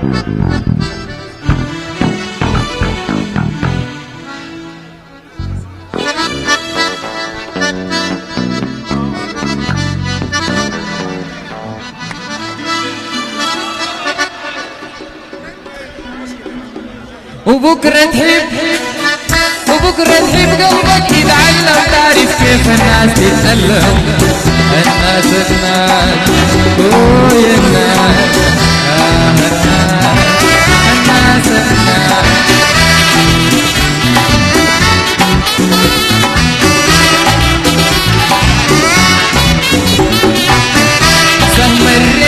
وبكرة تحب وبكرة تحب قلبك يتعلم تعرف كيف الناس تتألم الناس الناس ويا الناس آه الناس الناس الناس سهم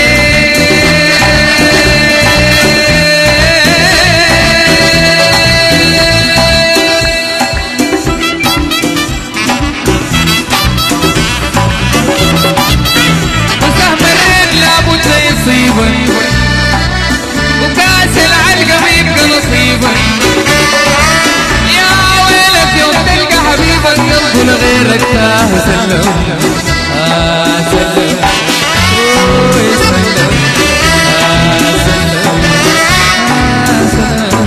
الريح وسهم الريح لابد يصيبك وكاس العلقة بيبقى نصيبك يا ويلك يوم تلقى حبيبك قلبه لغيرك تاه سلم آه سلم أوي سلم آه سلم آه سلم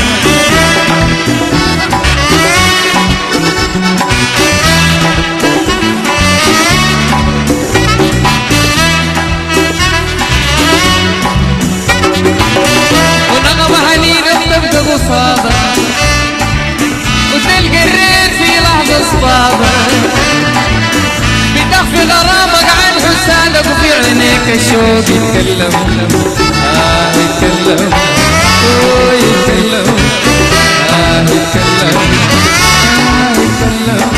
ونغمة حنينة بتبقى قصادك وتلقى الريت في لحظة صبابك بتخفي غرامك عن حسانك وفي عينيك الشوق يتكلم آه يتكلم أوه يتكلم آه يتكلم آه يتكلم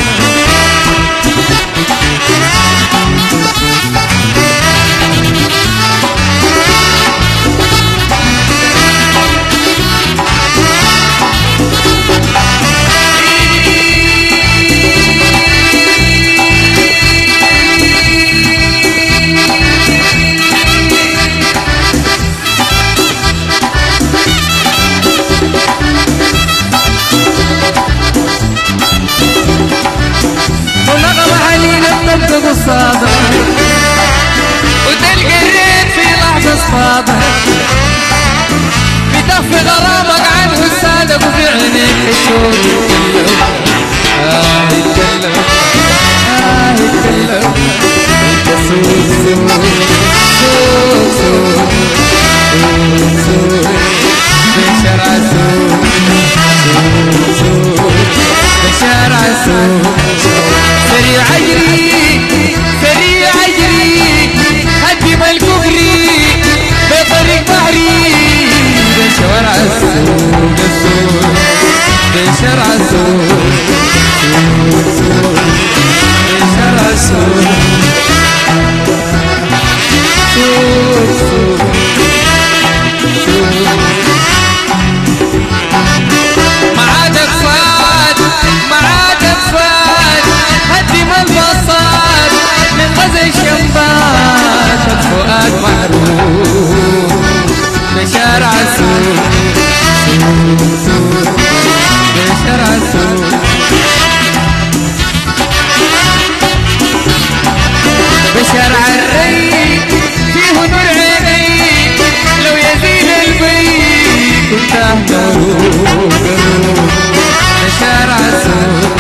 ونغمة حنينة بتبقى قصادك وتلقى الريت في لحظة صفادك بتخفي غرامك عن حسادك وفي عينيك الشوق يتكلم آه يتكلم آه يتكلم انت سوق سوق سوق سوق سوق سوق بشرع سوق سوق سوق بشرع سوق سريع اجري سريع اجري هدم الكفري بطريق بحري بشوارع السوق السوق بشرع السوق سوق سوق بشرع السوق سوق سوق سوق معادك فات معادك فات هدم البصات من غزل الشمبات الفؤاد محروم بشارع سوق سوق سوق بشارع سوق بشارع الري فيه نور عينيك لو يزيد البيت كنت اهدى بشارع سوق